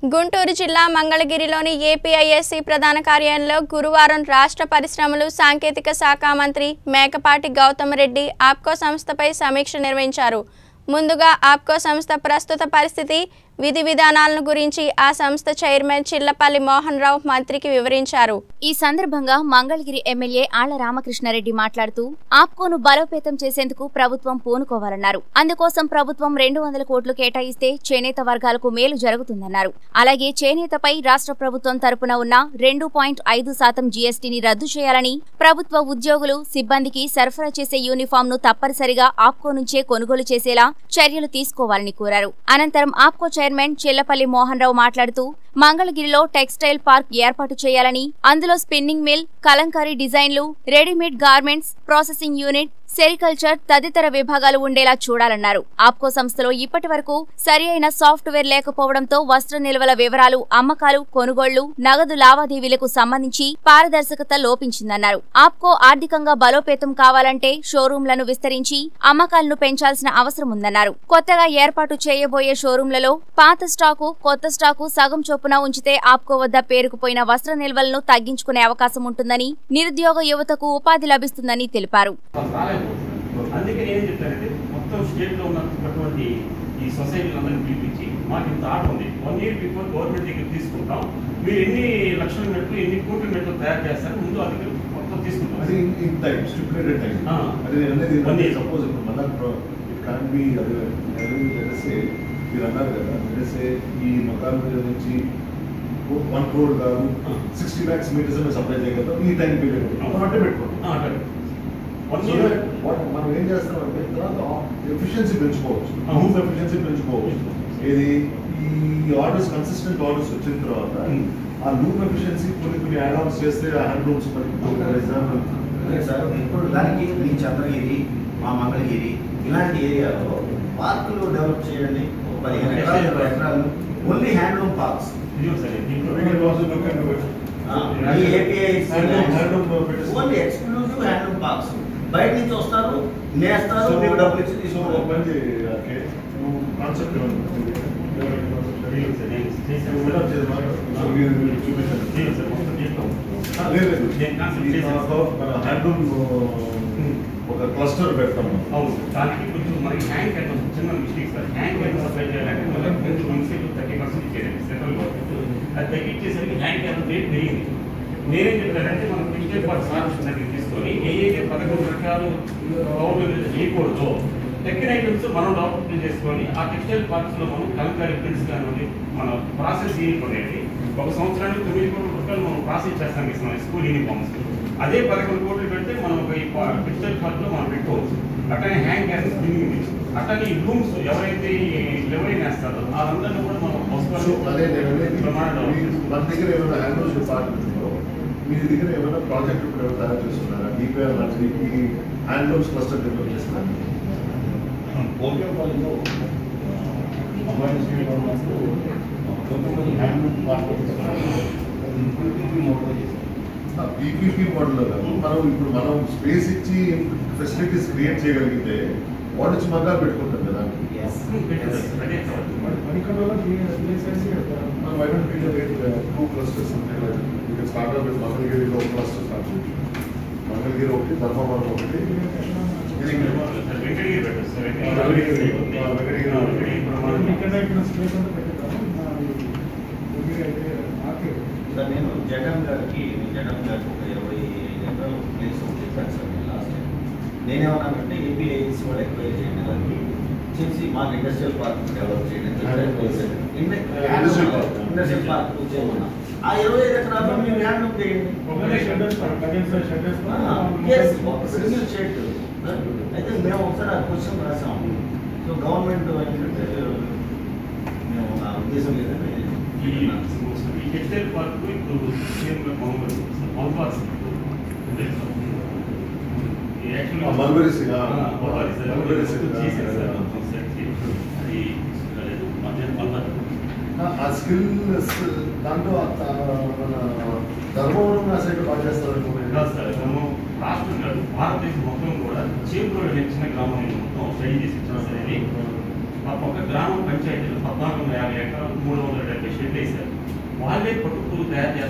గుంటూరు జిల్లా మంగళగిరిలోని ఏపీఐఎస్సి ప్రధాన కార్యాలయంలో గురువారం రాష్ట్ర పరిశ్రమలు సాంకేతిక శాఖ మంత్రి మేకపాటి గౌతమ్ రెడ్డి ఆప్కో సంస్థపై సమీక్ష నిర్వహించారు ముందుగా ఆప్కో సంస్థ ప్రస్తుత పరిస్థితి విధి విధానాలను గురించి ఆ సంస్థ చైర్మన్ చిల్లపల్లి మోహన్ రావు మంత్రికి వివరించారు ఈ సందర్భంగా మంగళగిరి ఎమ్మెల్యే ఆళ్ల రామకృష్ణారెడ్డి మాట్లాడుతూ ఆప్కోను బలోపేతం చేసేందుకు ప్రభుత్వం పూనుకోవాలన్నారు అందుకోసం ప్రభుత్వం రెండు వందల కోట్లు కేటాయిస్తే చేనేత వర్గాలకు మేలు జరుగుతుందన్నారు అలాగే చేనేతపై రాష్ట్ర ప్రభుత్వం తరపున ఉన్న రెండు పాయింట్ ఐదు శాతం జీఎస్టీని రద్దు చేయాలని ప్రభుత్వ ఉద్యోగులు సిబ్బందికి సరఫరా చేసే యూనిఫామ్ ను తప్పనిసరిగా ఆప్కో నుంచే కొనుగోలు చేసేలా చర్యలు తీసుకోవాలని కోరారు అనంతరం ఆప్కో చైర్మన్ చెల్లపల్లి మోహన్ రావు మాట్లాడుతూ మంగళగిరిలో టెక్స్టైల్ పార్క్ ఏర్పాటు చేయాలని అందులో స్పిన్నింగ్ మిల్ కలంకారీ డిజైన్లు readymade garments processing unit sericulture తదితర విభాగాలు ఉండేలా చూడాలన్నారు ఆప్కో సంస్థలో ఇప్పటి వరకు సరి అయిన సాఫ్ట్వేర్ లేకపోవడంతో వస్త్ర నిల్వల వివరాలు అమ్మకాలు కొనుగోళ్లు నగదు లావాదేవీలకు సంబంధించి పారదర్శకత లోపించిందన్నారు ఆప్కో ఆర్థికంగా బలోపేతం కావాలంటే షోరూంలను విస్తరించి అమ్మకాలను పెంచాల్సిన అవసరం ఉందన్నారు కొత్తగా ఏర్పాటు చేయబోయే షోరూంలలో పాత స్టాకు కొత్త స్టాకు సగం చొప్పున ఉంచితే ఆప్కో వద్ద పేరుకుపోయిన వస్త్ర నిల్వలను తగ్గించుకునే అవకాశం ఉంటుందని నిరుద్యోగ యువతకు ఉపాధి లభిస్తుందని తెలిపారు రాలేకపోతున్నారు అందుకే నేనేం చెప్తానంటే మొత్తం స్టేట్లో ఉన్నటువంటి ఈ సొసైటీలందరినీ పిలిపించి మాకు ఇంత ఆట ఉంది వన్ ఇయర్ బిఫోర్ గవర్నమెంట్ దగ్గర తీసుకుంటాం మీరు ఎన్ని లక్షల మెట్లు ఎన్ని కోట్ల మెట్లు తయారు చేస్తారు ముందు అది మొత్తం తీసుకుంటాం అది ఇన్ టైం స్టిపులేటెడ్ టైం ఆ. అది నేను అనేది One year. సపోజ్ ఇప్పుడు మళ్ళా ఇట్ కాన్ బి అది లెటసే మీరు అన్నారు కదా లెటసే ఈ మకాన్ మీద నుంచి వన్ క్రోడ్ కాదు ఆ. సిక్స్టీ ల్యాక్స్ మీటర్స్ మేము సప్లై చేయగలుగుతాం ఈ టైం పీరియడ్ మనం అంటే పెట్టుకోండి one So year that what మనం ఏం చేస్తామంటే తర్వాత ఎఫిషియన్సీ పెంచుకోవచ్చు అవును. రూమ్ ఎఫిషియన్సీ పెంచుకోవచ్చు ఏది ఈ ఆర్డర్స్ కన్సిస్టెంట్ ఆర్డర్స్ వచ్చిన తర్వాత Hmm. ఆ లూప్ ఎఫిషియన్సీ కొన్ని కొన్ని యాడ్ ఆన్స్ చేస్తే ఆ హ్యాండ్ లూమ్స్ మనకి ఫర్ ఎగ్జాంపుల్ అదే సార్ ఇప్పుడు దానికి మీ చంద్రగిరి మా మంగళగిరి ఇలాంటి ఏరియాలో పార్కులు డెవలప్ చేయండి ఒక పదిహేను ఎకరాలు ఇరవై ఎకరాలు ఓన్లీ హ్యాండ్లూమ్ పార్క్స్ ఇదిగో సరే దీంట్లో We can also look into it. ఈ ఏపీఐ Handloom- handloom పెట్టేసి- ఓన్లీ ఎక్స్క్లూజివ్ హ్యాండ్లూమ్ పార్క్స్ బయట నుంచి వస్తారు నేస్తారు So- మీకు డబ్బులు ఇచ్చి so తీసుకుంటారు ఒక పని చేయి, ఓకే. నువ్వు కాన్సెప్ట్ ఇదిగో సార్, నేను చేశాను. చూపించండి ఇదిగో సార్, మొత్తం చేస్తాం. ఆ, లేదు లేదు నేను కాన్సెప్ట్ ఈ చేశాను. దాంట్లో మన హ్యాండ్లూమ్ ఒక క్లస్టర్ పెడతాం మనం. అవును దానికి కొంచెం మనకి హ్యాంగ్ క్యాన్ చిన్న మిస్టేక్ సార్ హ్యాంగ్ క్యాన్ సప్లై చేయాలంటే మనకి కొంచెం మున్సిపల్ థర్టీ పర్సెంట్ ఇచ్చేది సెంట్రల్ గవర్నమెంట్ అది తగ్గించేసరికి హ్యాంగ్ క్యాన్ రేట్ పెరిగింది నేనేం చెప్పానంటే మనం టెక్స్టైల్ పార్క్ సాధించిన దగ్గర తీసుకొని ఏ ఏ పదకొండు రకాలు గవర్నమెంట్ చేయకూడదు టెక్కిన ఐటమ్స్ మనం డెవలప్ చేసుకొని ఆ టెక్స్టైల్ పార్క్స్ లో మనం కలంకారీ ప్రింట్స్ కానివ్వండి మన ప్రాసెస్ యూనిఫామ్ అనేది ఒక సంవత్సరానికి తొమ్మిది కోట్ల రూపాయలు మనం ప్రాసెస్ చేస్తాం ఇస్తున్నాం స్కూల్ యూనిఫామ్స్ అదే పదకొండు కోట్లు పెడితే మనం ఒక ఈ పా- టెక్స్టైల్ పార్క్ లో మనం పెట్టుకోవచ్చు అట్లనే హ్యాంగ్ క్యాన్స్ బిల్డింగ్ అట్లనే ఈ రూమ్స్ ఎవరైతే లెవెల్ వేస్తారో వాళ్ళందరినీ కూడా మనం సో వస్తువులు అదే నేను అనేది ప్రమాణం మీ- మన దగ్గర ఏమైనా హ్యాండ్లూమ్స్ డిపార్ట్మెంట్లో మీ దగ్గర ఏమైనా ప్రాజెక్ట్ ఇప్పుడు ఏమైనా తయారు చేస్తున్నారా డిపిఆర్ లాంటిది ఈ హ్యాండ్లూమ్స్ క్లస్టర్ డెవలప్ చేస్తున్నారు పోర్టోపాలిలో అమ్మాయి స్టేట్ ఉన్నప్పుడు కొంతమంది హ్యాండ్లూమ్ మోడల్ చేశారు పీపీపీ మోడల్ మనం ఇప్పుడు మనం స్పేస్ ఇచ్చి ఫెసిలిటీస్ క్రియేట్ చేయగలిగితే వాడు వచ్చి మగ్గాలు పెట్టుకుంటారు కదా అదే మణికొండలో ప్లేసెస్ మనం why don't create two clusters ఇక్కడ స్టార్ట్ అప్ మంగళగిరిలో ఒక క్లస్టర్ స్టార్ట్ చేయొచ్చు మంగళగిరి ఒకటి ధర్మవరం ఒకటి ఇది వెంకటగిరి పెట్టచ్చు సార్ వెంకటగిరి. ఆ, వెంకటగిరి. వెంకటగిరి ప్రమాణం ఇక్కడ ఇక్కడ స్పేస్ అంతా పెట్టారు అయితే మార్కెట్ సార్ నేను జగన్ గారికి జగన్ గారికి ఒక ఇరవై ఐదు ఎకరాలు ప్లేస్ ఒకటి చెప్పాను సార్ నేను లాస్ట్ టైం నేనేమన్నానంటే ఏపీఐసి వాళ్ళు ఎక్వైర్ చేయండి దాన్ని చేసి మాకు ఇండస్ట్రియల్ పార్క్ డెవలప్ చేయండి అని చెప్పాను. ఇండ- ఇండస్ట్రియల్ పార్క్. ఇండస్ట్రియల్ పార్క్ చేయమన్నా ఆ ఇరవై ఐదు ఎకరాలు మీరు హ్యాండ్లూమ్ చేయండి ఒకటే షెడ్యూల్స్ కరెంట్ షెడ్యూల్స్ Yes, ఒక సింగిల్ షెడ్ అయితే మేము ఒకసారి ఆ క్వశ్చన్ రాసాము సో గవర్నమెంట్ ఏంటంటే మేము నా ఉద్దేశం లేదని ఈ ఈ టెక్స్టైల్ పార్క్ ఇప్పుడు సీఎం గారు మహమ్మద్ మహమ్మద్ ఆ, మల్బరీ సి- ఆ, మల్బరీ సార్ మల్బరీ సి- చేశారు సార్ ఆ. మొత్తం సెట్ చేసి అది తీసుకురాలేదు మధ్యాహ్నం మల్బరీ ఆ స్కిల్ దాంట్లో ఆ- ఆ మన ధర్మవరం ఆ సైడ్ బాగా చేస్తారు కాదు సార్ మనం రాష్ట్రం కాదు భారతదేశం మొత్తం కూడా చేపూరు అనే చిన్న గ్రామం మొత్తం స్టడీ చేసి ఇచ్చిన సరే మా పక్క గ్రామ పంచాయతీలో పద్నాలుగు వందల యాభై ఎకరాలు మూడు వందల డెబ్బై షెడ్లు వేశారు వాళ్ళే పట్టుకూలు తయారు